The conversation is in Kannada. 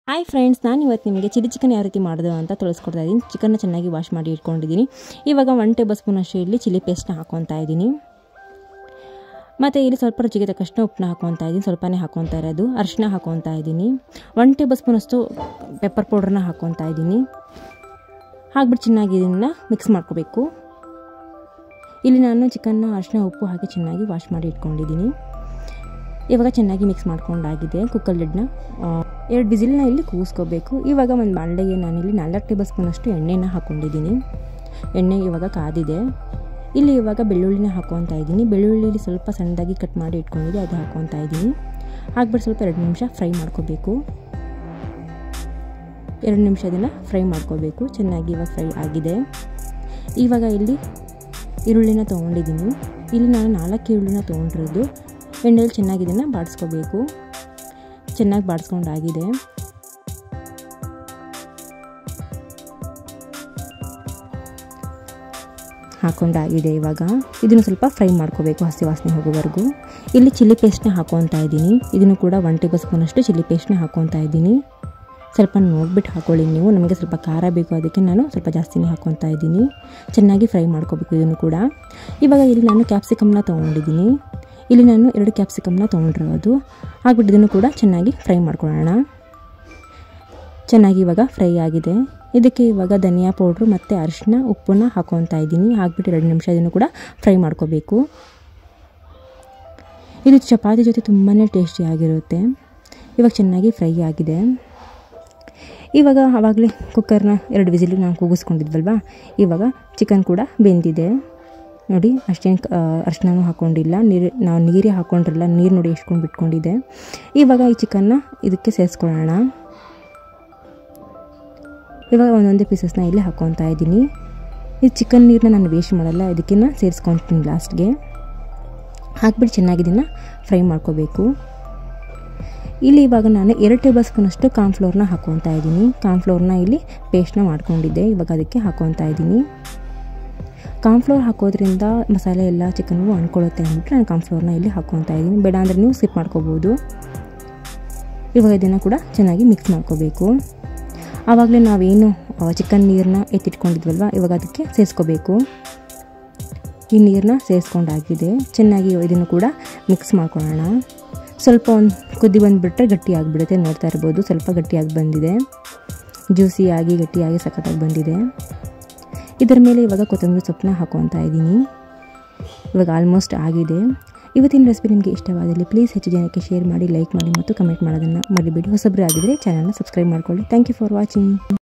ಹಾಯ್ ಫ್ರೆಂಡ್ಸ್ ನಾನು ಇವತ್ತು ನಿಮಗೆ ಚಿಲ್ಲಿ ಚಿಕನ್ ಯಾವ ರೀತಿ ಮಾಡೋದು ಅಂತ ತಿಳಿಸ್ಕೊಡ್ತಾ ಇದ್ದೀನಿ ಚಿಕನ್ನ ಚೆನ್ನಾಗಿ ವಾಶ್ ಮಾಡಿ ಇಟ್ಕೊಂಡಿದ್ದೀನಿ ಇವಾಗ ಒನ್ ಟೇಬಲ್ ಸ್ಪೂನ್ ಅಷ್ಟು ಇಲ್ಲಿ ಚಿಲ್ಲಿ ಪೇಸ್ಟ್ನ ಹಾಕೊತಾ ಇದ್ದೀನಿ ಮತ್ತು ಇಲ್ಲಿ ಸ್ವಲ್ಪ ರುಚಿಗೆ ತಕ್ಕಷ್ಟು ಉಪ್ಪನ್ನ ಹಾಕೊತಾ ಇದ್ದೀನಿ ಸ್ವಲ್ಪನೇ ಹಾಕೊತಾ ಇರೋದು ಅರಿಶಿನ ಹಾಕೊತಾ ಇದ್ದೀನಿ ಒನ್ ಟೇಬಲ್ ಸ್ಪೂನಷ್ಟು ಪೆಪ್ಪರ್ ಪೌಡ್ರನ್ನ ಹಾಕೊತಾ ಇದ್ದೀನಿ ಹಾಕ್ಬಿಟ್ಟು ಚೆನ್ನಾಗಿ ಇದನ್ನು ಮಿಕ್ಸ್ ಮಾಡ್ಕೋಬೇಕು ಇಲ್ಲಿ ನಾನು ಚಿಕನ್ನ ಅರಿಶಿನ ಉಪ್ಪು ಹಾಕಿ ಚೆನ್ನಾಗಿ ವಾಶ್ ಮಾಡಿ ಇಟ್ಕೊಂಡಿದ್ದೀನಿ ಇವಾಗ ಚೆನ್ನಾಗಿ ಮಿಕ್ಸ್ ಮಾಡ್ಕೊಂಡಾಗಿದೆ ಕುಕ್ಕರ್ ಲಿಡ್ನ ಎರಡು ಬಿಸಿಲನ್ನ ಇಲ್ಲಿ ಕೂಗಿಸ್ಕೋಬೇಕು ಇವಾಗ ಒಂದು ಬಾಣಲೆಗೆ ನಾನಿಲ್ಲಿ ನಾಲ್ಕು ಟೇಬಲ್ ಸ್ಪೂನಷ್ಟು ಎಣ್ಣೆನ ಹಾಕ್ಕೊಂಡಿದ್ದೀನಿ ಎಣ್ಣೆ ಇವಾಗ ಕಾದಿದೆ ಇಲ್ಲಿ ಇವಾಗ ಬೆಳ್ಳುಳ್ಳಿನ ಹಾಕ್ಕೊತಾ ಇದ್ದೀನಿ ಬೆಳ್ಳುಳ್ಳಿಲಿ ಸ್ವಲ್ಪ ಸಣ್ಣದಾಗಿ ಕಟ್ ಮಾಡಿ ಇಟ್ಕೊಂಡಿದ್ದೆ ಅದು ಹಾಕ್ಕೊತಾ ಇದ್ದೀನಿ ಹಾಕ್ಬಿಟ್ಟು ಸ್ವಲ್ಪ ಎರಡು ನಿಮಿಷ ಫ್ರೈ ಮಾಡ್ಕೋಬೇಕು ಎರಡು ನಿಮಿಷ ಅದನ್ನು ಫ್ರೈ ಮಾಡ್ಕೋಬೇಕು ಚೆನ್ನಾಗಿ ಇವಾಗ ಫ್ರೈ ಆಗಿದೆ ಇವಾಗ ಇಲ್ಲಿ ಈರುಳ್ಳಿನ ತೊಗೊಂಡಿದ್ದೀನಿ ಇಲ್ಲಿ ನಾನು ನಾಲ್ಕು ಈರುಳ್ಳಿನ ತೊಗೊಂಡಿರೋದು ಎಣ್ಣೆಲಿ ಚೆನ್ನಾಗಿ ಇದನ್ನು ಬಾಡಿಸ್ಕೋಬೇಕು ಚೆನ್ನಾಗಿ ಬಾಡಿಸ್ಕೊಂಡಾಗಿದೆ ಹಾಕೊಂಡಾಗಿದೆ ಇವಾಗ ಇದನ್ನು ಸ್ವಲ್ಪ ಫ್ರೈ ಮಾಡ್ಕೋಬೇಕು ಹಸಿ ವಾಸನೆ ಹೋಗೋವರೆಗೂ ಇಲ್ಲಿ ಚಿಲ್ಲಿ ಪೇಸ್ಟ್ನ ಹಾಕೊತಾ ಇದ್ದೀನಿ ಇದನ್ನು ಕೂಡ ಒನ್ ಟೇಬಲ್ ಸ್ಪೂನಷ್ಟು ಚಿಲ್ಲಿ ಪೇಸ್ಟ್ನ ಹಾಕೊತಾ ಇದ್ದೀನಿ ಸ್ವಲ್ಪ ನೋಡ್ಬಿಟ್ಟು ಹಾಕೊಳ್ಳಿ ನೀವು ನಮಗೆ ಸ್ವಲ್ಪ ಖಾರ ಬೇಕು ಅದಕ್ಕೆ ನಾನು ಸ್ವಲ್ಪ ಜಾಸ್ತಿನೇ ಹಾಕ್ಕೊತಾ ಇದ್ದೀನಿ ಚೆನ್ನಾಗಿ ಫ್ರೈ ಮಾಡ್ಕೋಬೇಕು ಇದನ್ನು ಕೂಡ ಇವಾಗ ಇಲ್ಲಿ ನಾನು ಕ್ಯಾಪ್ಸಿಕಮ್ನ ತೊಗೊಂಡಿದ್ದೀನಿ ಇಲ್ಲಿ ನಾನು ಎರಡು ಕ್ಯಾಪ್ಸಿಕಮ್ನ ತೊಗೊಂಡಿರೋದು ಹಾಕ್ಬಿಟ್ಟು ಇದನ್ನು ಕೂಡ ಚೆನ್ನಾಗಿ ಫ್ರೈ ಮಾಡ್ಕೊಳ್ಳೋಣ ಚೆನ್ನಾಗಿ ಇವಾಗ ಫ್ರೈ ಆಗಿದೆ ಇದಕ್ಕೆ ಇವಾಗ ಧನಿಯಾ ಪೌಡ್ರು ಮತ್ತು ಅರಿಶಿನ ಉಪ್ಪನ್ನ ಹಾಕೊತಾ ಇದ್ದೀನಿ ಹಾಕ್ಬಿಟ್ಟು ಎರಡು ನಿಮಿಷ ಇದನ್ನು ಕೂಡ ಫ್ರೈ ಮಾಡ್ಕೋಬೇಕು ಇದು ಚಪಾತಿ ಜೊತೆ ತುಂಬಾ ಟೇಸ್ಟಿಯಾಗಿರುತ್ತೆ ಇವಾಗ ಚೆನ್ನಾಗಿ ಫ್ರೈ ಆಗಿದೆ ಇವಾಗ ಆವಾಗಲೇ ಕುಕ್ಕರ್ನ ಎರಡು ವಿಸಿಲಿಗೆ ನಾವು ಕೂಗಿಸ್ಕೊಂಡಿದ್ವಲ್ವ ಇವಾಗ ಚಿಕನ್ ಕೂಡ ಬೆಂದಿದೆ ನೋಡಿ ಅಷ್ಟೇನು ಅರ್ಶಿನೂ ಹಾಕ್ಕೊಂಡಿಲ್ಲ ನೀರು ನಾವು ನೀರೇ ಹಾಕ್ಕೊಂಡಿರಲ್ಲ ನೀರು ನೋಡಿ ಎಷ್ಟ್ಕೊಂಡು ಬಿಟ್ಕೊಂಡಿದೆ ಇವಾಗ ಈ ಚಿಕನ್ನ ಇದಕ್ಕೆ ಸೇರಿಸ್ಕೊಳ್ಳೋಣ ಇವಾಗ ಒಂದೊಂದೇ ಪೀಸಸ್ನ ಇಲ್ಲಿ ಹಾಕ್ಕೊತಾ ಇದ್ದೀನಿ ಈ ಚಿಕನ್ ನೀರನ್ನ ನಾನು ವೇಸ್ಟ್ ಮಾಡಲ್ಲ ಇದಕ್ಕಿನ್ನ ಸೇರಿಸ್ಕೊತೀನಿ ಲಾಸ್ಟ್ಗೆ ಹಾಕ್ಬಿಟ್ಟು ಚೆನ್ನಾಗಿ ಇದನ್ನು ಫ್ರೈ ಮಾಡ್ಕೋಬೇಕು ಇಲ್ಲಿ ಇವಾಗ ನಾನು ಎರಡು ಟೇಬಲ್ ಸ್ಪೂನಷ್ಟು ಕಾರ್ನ್ಫ್ಲೋರ್ನ ಹಾಕ್ಕೊತಾ ಇದ್ದೀನಿ ಕಾರ್ನ್ಫ್ಲೋರ್ನ ಇಲ್ಲಿ ಪೇಸ್ಟ್ನ ಮಾಡ್ಕೊಂಡಿದ್ದೆ ಇವಾಗ ಅದಕ್ಕೆ ಹಾಕ್ಕೊತಾ ಇದ್ದೀನಿ ಕಾರ್ನ್ಫ್ಲೋರ್ ಹಾಕೋದ್ರಿಂದ ಮಸಾಲೆ ಎಲ್ಲ ಚಿಕನ್ಗೂ ಅಂದ್ಕೊಳ್ಳುತ್ತೆ ಅಂದ್ಬಿಟ್ಟು ನಾನು ಕಾರ್ನ್ಫ್ಲೋರ್ನ ಇಲ್ಲಿ ಹಾಕ್ಕೊತಾ ಇದ್ದೀನಿ ಬೇಡ ಅಂದರೆ ನೀವು ಸ್ಕಿಪ್ ಮಾಡ್ಕೋಬೋದು ಇವಾಗ ಇದನ್ನು ಕೂಡ ಚೆನ್ನಾಗಿ ಮಿಕ್ಸ್ ಮಾಡ್ಕೋಬೇಕು ಆವಾಗಲೇ ನಾವೇನು ಚಿಕನ್ ನೀರನ್ನ ಎತ್ತಿಟ್ಕೊಂಡಿದ್ವಲ್ವ ಇವಾಗ ಅದಕ್ಕೆ ಸೇರಿಸ್ಕೋಬೇಕು ಈ ನೀರನ್ನ ಸೇರಿಸ್ಕೊಂಡಾಗಿದೆ ಚೆನ್ನಾಗಿ ಇದನ್ನು ಕೂಡ ಮಿಕ್ಸ್ ಮಾಡ್ಕೊಳ್ಳೋಣ ಸ್ವಲ್ಪ ಒಂದು ಕುದಿ ಬಂದುಬಿಟ್ರೆ ಗಟ್ಟಿ ಆಗಿಬಿಡುತ್ತೆ ನೋಡ್ತಾ ಇರ್ಬೋದು ಸ್ವಲ್ಪ ಗಟ್ಟಿಯಾಗಿ ಬಂದಿದೆ ಜ್ಯೂಸಿಯಾಗಿ ಗಟ್ಟಿಯಾಗಿ ಸಖತ್ತಾಗಿ ಬಂದಿದೆ ಇದರ ಮೇಲೆ ಇವಾಗ ಕೊತ್ತಂಬರಿ ಸೊಪ್ಪನ್ನ ಹಾಕೊತಾ ಇದ್ದೀನಿ ಇವಾಗ ಆಲ್ಮೋಸ್ಟ್ ಆಗಿದೆ ಇವತ್ತಿನ ರೆಸಿಪಿ ನಿಮಗೆ ಇಷ್ಟವಾದಲ್ಲಿ ಪ್ಲೀಸ್ ಹೆಚ್ಚು ಜನಕ್ಕೆ ಶೇರ್ ಮಾಡಿ ಲೈಕ್ ಮಾಡಿ ಮತ್ತು ಕಮೆಂಟ್ ಮಾಡೋದನ್ನು ಮರಿಬೇಡಿ ಹೊಸಬ್ರು ಆಗಿದ್ದರೆ ಚಾನಲ್ನ ಸಬ್ಸ್ಕ್ರೈಬ್ ಮಾಡ್ಕೊಳ್ಳಿ ಥ್ಯಾಂಕ್ ಯು ಫಾರ್ ವಾಚಿಂಗ್